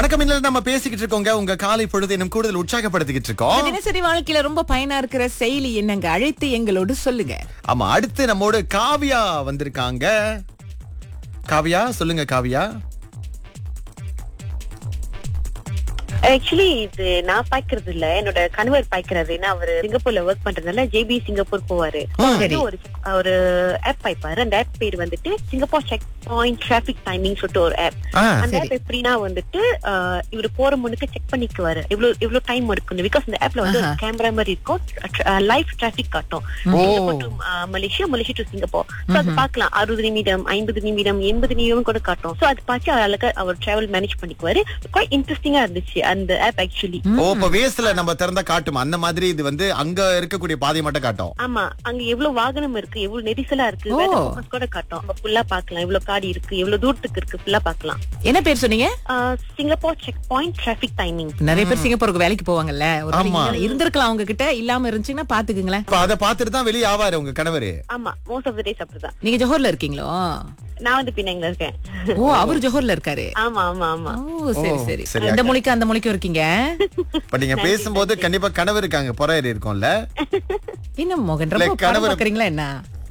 வணக்கம் இன்னும் நம்ம பேசிக்கிட்டு இருக்கோங்க உங்க காலை பொழுது இன்னும் கூடுதல் உற்சாகப்படுத்திக்கிட்டு இந்த இருக்கோம் தினசரி வாழ்க்கையில ரொம்ப பயனா இருக்கிற செயலி என்னங்க அழைத்து எங்களோடு சொல்லுங்க ஆமா அடுத்து நம்மோடு காவியா வந்திருக்காங்க காவியா சொல்லுங்க காவியா ஆக்சுவலி இது நான் பாய்க்கிறது இல்ல என்னோட கணவர் பாய்க்கிறது ஏன்னா அவரு சிங்கப்பூர்ல ஒர்க் பண்றதுனால ஜேபி சிங்கப்பூர் போவாரு சரி. ஒரு ஒரு ஆப் பாய்ப்பாரு அந்த ஆப் பேர் வந்துட்டு Singapore check point traffic timing சொல்லிட்டு ஒரு ஆப் ஆ, அந்த ஆப் எப்படின்னா வந்துட்டு ஆஹ், இவரு போற முன்னுக்கு செக் பண்ணிக்குவாரு எவ்வளவு எவ்வளவு டைம் எடுக்கணும் பிகாஸ் இந்த ஆப்ல வந்து ஒரு கேமரா மாதிரி இருக்கும் லைவ் டிராபிக் காட்டும் சிங்கப்பூர் to, ஆஹ், Malaysia Malaysia to Singapore so அது பார்க்கலாம் அறுபது நிமிடம் ஐம்பது நிமிடம் எண்பது நிமிடம் கூட காட்டும் சோ அது பார்த்து அழகா அவர் டிராவல் மேனேஜ் பண்ணிக்குவாரு குவாய்ட் இன்ட்ரெஸ்டிங்கா இருந்துச்சு அந்த ஆப் ஆக்சுவலி ஓ இப்ப வேஸ்ட்ல நம்ம திறந்தா காட்டும் அந்த மாதிரி இது வந்து அங்க இருக்கக்கூடிய பாதையை மட்டும் காட்டும் ஆமா அங்க எவ்வளவு வாகனம் இருக்கு எவ்வளவு நெரிசலா இருக்கு ஓ. weather focus கூட காட்டும் நம்ம ஃபுல்லா பாக்கலாம் எவ்வளவு காடி இருக்கு எவ்வளவு தூரத்துக்கு இருக்கு ஃபுல்லா பாக்கலாம் என்ன பேர் சொன்னீங்க Singapore check point traffic timing நிறைய பேர் சிங்கப்பூருக்கு வேலைக்கு போவாங்கல்ல ஒரு வேளை ஆமா. இங்க இருந்திருக்கலாம் அவங்க கிட்ட இல்லாம இருந்துச்சுன்னா பாத்துக்குங்களேன் இப்ப அதை பார்த்துட்டு தான் வெளியே ஆவாரு உங்க கணவரு ஆமா மோஸ்ட் ஆஃப் த டேஸ் அப்படிதான் நீங்க ஜோஹர்ல இருக்கீங்களோ நான் வந்து பின்னாங்க இருக்கேன் ஓ அவர் ஜோஹர்ல இருக்காரு ஆமா ஆமா ஆமா ஓ சரி ஓ, சரி சரி, இந்த மொழிக்கு அந்த மொழிக்கும் இருக்கீங்க இப்ப நீங்க பேசும்போது கண்டிப்பா கணவர் இருக்காங்க பொறையர் இருக்கும்ல என்ன மோகன் இல்ல, ரொம்ப படம் கணவர்- பாக்குறீங்களா என்ன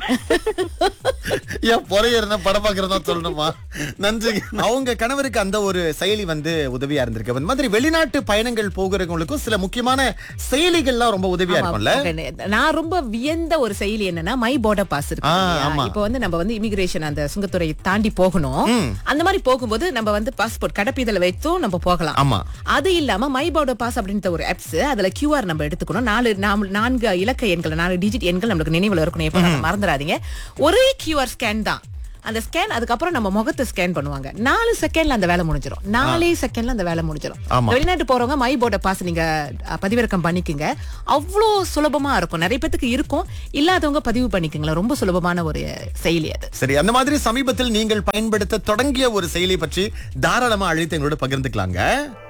ஏன் பொறையர்னா படம் பாக்குறதா சொல்லணுமா நன்றி அவங்க கணவருக்கு அந்த ஒரு செயலி வந்து உதவியா இருந்திருக்கு அந்த மாதிரி வெளிநாட்டு பயணங்கள் போகிறவங்களுக்கும் சில முக்கியமான செயலிகள்லாம் ரொம்ப உதவியா ஆமா, இருக்கும்ல மோகன், நான் ரொம்ப வியந்த ஒரு செயலி என்னன்னா மை border பாஸ் இருக்கு ஆ, இல்லையா? ஆமா. இப்போ வந்து நம்ம வந்து இமிகிரேஷன் அந்த சுங்கத்துறையை தாண்டி போகணும் அந்த மாதிரி போகும்போது நம்ம வந்து பாஸ்போர்ட் கடப்பீதல வைத்தும் நம்ம போகலாம் ஆமா அது இல்லாம மை border பாஸ் அப்படின்ற ஒரு ஆப்ஸ் அதுல QR நம்ம எடுத்துக்கணும் நாலு நாம் நான்கு இலக்க எண்கள் நாலு டிஜிட் எண்கள் நம்மளுக்கு நினைவுல இருக்கணும் எப்ப நம்ம மறந்துடாதீங்க ஒரே QR ஸ்கேன் தான் அந்த ஸ்கேன் அதுக்கப்புறம் நம்ம முகத்தை ஸ்கேன் பண்ணுவாங்க நாலு செகண்ட்ல அந்த வேலை முடிஞ்சிடும் நாலே செகண்ட்ல அந்த வேலை முடிஞ்சிடும் ஆமா. வெளிநாட்டு போறவங்க மை border பாஸ் நீங்க அஹ், பதிவிறக்கம் பண்ணிக்கங்க அவ்வளோ சுலபமா இருக்கும் நிறைய பேத்துக்கு இருக்கும் இல்லாதவங்க பதிவு பண்ணிக்கங்களேன் ரொம்ப சுலபமான ஒரு செயலி அது சரி அந்த மாதிரி சமீபத்தில் நீங்கள் பயன்படுத்த தொடங்கிய ஒரு செயலி பற்றி தாராளமா அழைத்து எங்களோட பகிர்ந்துக்கலாங்க